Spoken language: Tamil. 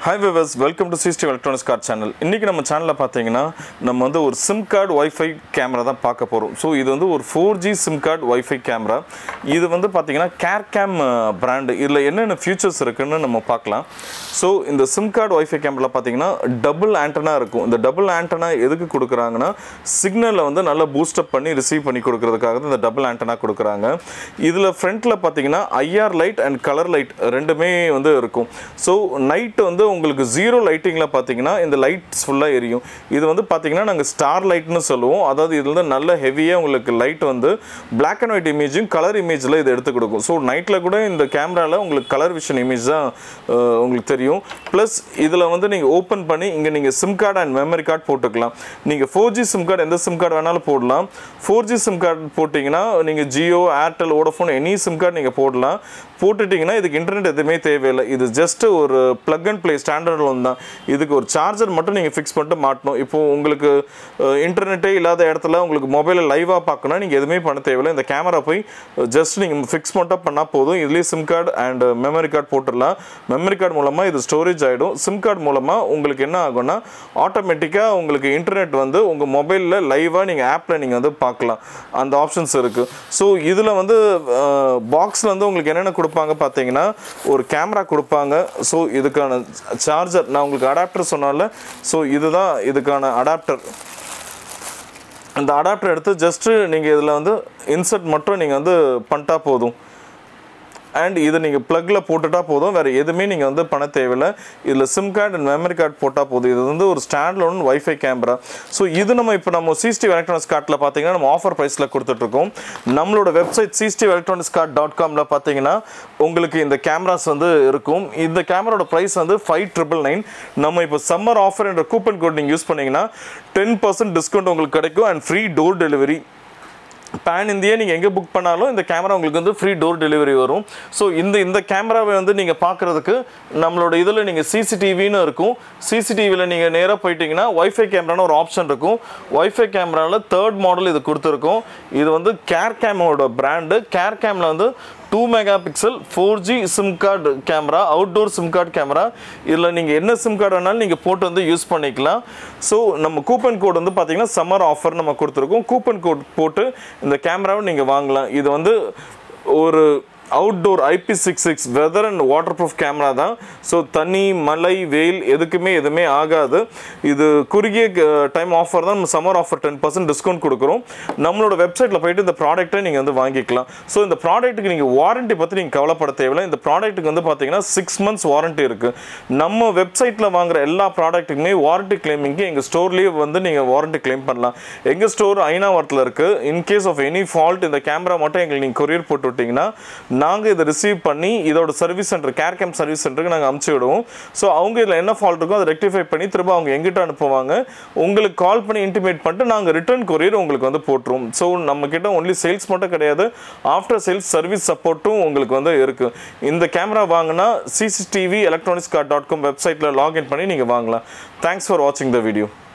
ஹாய் விவர்ஸ் வெல்கம் டு சிஸ்டி எலக்ட்ரானிக்ஸ் கார்ட் சேனல் இன்றைக்கி நம்ம சேனலில் பார்த்தீங்கன்னா நம்ம வந்து ஒரு சிம் கார்டு ஒய்ஃபை கேமரா தான் பார்க்க போகிறோம் ஸோ இது வந்து ஒரு four G sim card WiFi camera இது வந்து பார்த்தீங்கன்னா கேர் கேம் பிராண்டு இதில் என்னென்ன ஃபியூச்சர்ஸ் இருக்குன்னு நம்ம பார்க்கலாம் ஸோ இந்த சிம் கார்டு ஒய்ஃபை கேமராவில் பார்த்தீங்கன்னா டபுள் ஆண்டனா இருக்கும் இந்த டபுள் ஆண்டனா எதுக்கு கொடுக்குறாங்கன்னா சிக்னலை வந்து நல்லா பூஸ்டப் பண்ணி ரிசீவ் பண்ணி கொடுக்கறதுக்காக தான் இந்த டபுள் ஆண்டனா கொடுக்குறாங்க இதில் ஃப்ரண்ட்டில் பார்த்தீங்கன்னா IR light and colour light ரெண்டுமே வந்து இருக்கும் ஸோ நைட்டு வந்து உங்களுக்கு ஜீரோ லைட்டிங்கில் பார்த்தீங்கன்னா இந்த லைட்ஸ் ஃபுல்லாக எரியும் இது வந்து பார்த்தீங்கன்னா நாங்கள் ஸ்டார் லைட்னு சொல்லுவோம் அதாவது இதில் வந்து நல்ல ஹெவியாக உங்களுக்கு லைட் வந்து பிளாக் அண்ட் ஒயிட் இமேஜும் கலர் இமேஜில் இது எடுத்து கொடுக்கும் ஸோ நைட்டில் கூட இந்த கேமராவில் உங்களுக்கு கலர் விஷன் இமேஜ் தான் அஹ், உங்களுக்கு தெரியும் ப்ளஸ் இதில் வந்து நீங்கள் ஓப்பன் பண்ணி இங்கே நீங்கள் SIM card and memory card போட்டுக்கலாம் நீங்கள் ஃபோர் ஜி சிம் கார்டு எந்த சிம் கார்டு வேணாலும் போடலாம் ஃபோர் ஜி சிம் கார்டு போட்டிங்கன்னா நீங்கள் Jio Airtel Vodafone any SIM card நீங்கள் போடலாம் போட்டுட்டிங்கன்னா இதுக்கு இன்டர்நெட் எதுவுமே தேவையில்லை இது ஜஸ்ட் ஒரு plug and play standard one தான் இதுக்கு ஒரு சார்ஜர் மட்டும் நீங்கள் ஃபிக்ஸ் பண்ணிட்டு மாட்டணும் இப்போது உங்களுக்கு இன்டர்நெட்டே இல்லாத இடத்துல உங்களுக்கு மொபைலில் லைவாக பார்க்கணும் நீங்கள் எதுவுமே பண்ண தேவையில்லை இந்த கேமரா போய் ஜஸ்ட் நீங்கள் ஃபிக்ஸ் மட்டும் பண்ணால் போதும் இதுலேயே sim card and memory card போட்டுடலாம் மெமரி கார்டு மூலமாக இது ஸ்டோரேஜ் ஆகிடும் சிம் கார்டு மூலமாக உங்களுக்கு என்ன ஆகும்னா ஆட்டோமேட்டிக்காக உங்களுக்கு இன்டர்நெட் வந்து உங்கள் மொபைலில் லைவாக நீங்கள் ஆப்பில் நீங்கள் வந்து பார்க்கலாம் அந்த ஆப்ஷன்ஸ் இருக்குது ஸோ இதில் வந்து பாக்ஸில் வந்து உங்களுக்கு என்னென்ன கொடுப்பாங்க பார்த்தீங்கன்னா ஒரு கேமரா கொடுப்பாங்க ஸோ இதுக்கான சார்ஜர் நான் உங்களுக்கு அடாப்டர் சொன்னால ஸோ இதுதான் இதுக்கான அடாப்டர் இந்த அடாப்டர் எடுத்து ஜஸ்ட்டு நீங்கள் இதில் வந்து இன்சர்ட் மட்டும் நீங்கள் வந்து பண்ணிட்டா போதும் அண்ட் இதை நீங்கள் ப்ளக்கில் போட்டுட்டா போதும் வேறு எதுவுமே நீங்கள் வந்து பண்ண தேவையில்லை இதில் sim card and memory card போட்டால் போதும் இது வந்து ஒரு standalone wifi camera so இது நம்ம இப்போ நம்ம சிஸ்டிவ் எலக்ட்ரானிக்ஸ் கார்ட்டில் பார்த்தீங்கன்னா நம்ம ஆஃபர் ப்ரைஸில் கொடுத்துட்ருக்கோம் நம்மளோட website CCTV electronics cart dot காமில் பார்த்தீங்கன்னா உங்களுக்கு இந்த கேமராஸ் வந்து இருக்கும் இந்த கேமராவோட ப்ரைஸ் வந்து ஃபைவ் ட்ரிபிள் நைன் நம்ம இப்போ சம்மர் ஆஃபர் என்ற கூப்பன் கோட் நீங்கள் யூஸ் பண்ணிங்கன்னா டென் பர்சன்ட் டிஸ்கவுண்ட் உங்களுக்கு கிடைக்கும் and free door delivery pan India நீங்கள் எங்கே புக் பண்ணாலும் இந்த கேமரா உங்களுக்கு வந்து ஃப்ரீ டோர் டெலிவரி வரும் ஸோ இந்த இந்த கேமராவை வந்து நீங்கள் பார்க்குறதுக்கு நம்மளோட இதில் நீங்கள் சிசிடிவின்னு இருக்கும் சிசிடிவியில் நீங்கள் நேராக போயிட்டீங்கன்னா ஒய்ஃபை கேமரான்னு ஒரு ஆப்ஷன் இருக்கும் ஒய்ஃபை கேமராவில் தேர்ட் மாடல் இது கொடுத்துருக்கோம் இது வந்து கேர் கேமோட பிராண்டு கேர் கேமில் வந்து two megapixel four G sim card camera outdoor sim card camera இதில் நீங்கள் என்ன சிம் கார்டு வேணாலும் நீங்கள் போட்டு வந்து யூஸ் பண்ணிக்கலாம் ஸோ நம்ம கூப்பன் கோட் வந்து பார்த்தீங்கன்னா சம்மர் ஆஃபர் நம்ம கொடுத்துருக்கோம் கூப்பன் கோட் போட்டு இந்த கேமராவை நீங்கள் வாங்கலாம் இது வந்து ஒரு outdoor IP six six weather and waterproof camera தான் ஸோ தண்ணி மழை வெயில் எதுக்குமே எதுவுமே ஆகாது இது குறுகிய டைம் ஆஃபர் தான் நம்ம summer offer ten percent discount கொடுக்குறோம் நம்மளோட வெப்சைட்டில் போயிட்டு இந்த ப்ராடக்ட்டை நீங்கள் வந்து வாங்கிக்கலாம் ஸோ இந்த ப்ராடக்ட்டுக்கு நீங்கள் வாரண்ட்டி பற்றி நீங்கள் கவலைப்பட தேவையில்லை இந்த ப்ராடக்ட்டுக்கு வந்து பார்த்தீங்கன்னா சிக்ஸ் மந்த்ஸ் வாரண்ட்டி இருக்குது நம்ம வெப்சைட்டில் வாங்குற எல்லா ப்ராடக்ட்டுக்குமே வாரண்ட்டி கிளைமிங்க்கு எங்கள் ஸ்டோர்லேயே வந்து நீங்கள் வாரண்ட்டி கிளைம் பண்ணலாம் எங்கள் ஸ்டோர் ஐநாவரத்தில் இருக்குது இன்கேஸ் ஆஃப் எனி ஃபால்ட் இந்த கேமரா மட்டும் எங்களுக்கு நீங்கள் கொரியர் போட்டு விட்டிங்கன்னா நாங்கள் இதை ரிசீவ் பண்ணி இதோட service centre care cam service சென்டருக்கு நாங்கள் அமுச்சு விடுவோம் ஸோ அவங்க இதில் என்ன ஃபால்ட் இருக்கோ அதை ரெக்டிஃபை பண்ணி திரும்ப அவங்க எங்கிட்ட அனுப்புவாங்க உங்களுக்கு கால் பண்ணி இன்டிமேட் பண்ணிட்டு நாங்கள் ரிட்டர்ன் கொரியர் உங்களுக்கு வந்து போட்டுருவோம் ஸோ நம்ம கிட்ட ஒன்லி சேல்ஸ் மட்டும் கிடையாது ஆஃப்டர் சேல்ஸ் சர்வீஸ் சப்போர்ட்டும் உங்களுக்கு வந்து இருக்குது இந்த கேமரா வாங்கினா CCTV electronics cart dot com வெப்சைட்டில் லாகின் பண்ணி நீங்கள் வாங்கலாம் தேங்க்ஸ் ஃபார் வாட்சிங் த வீடியோ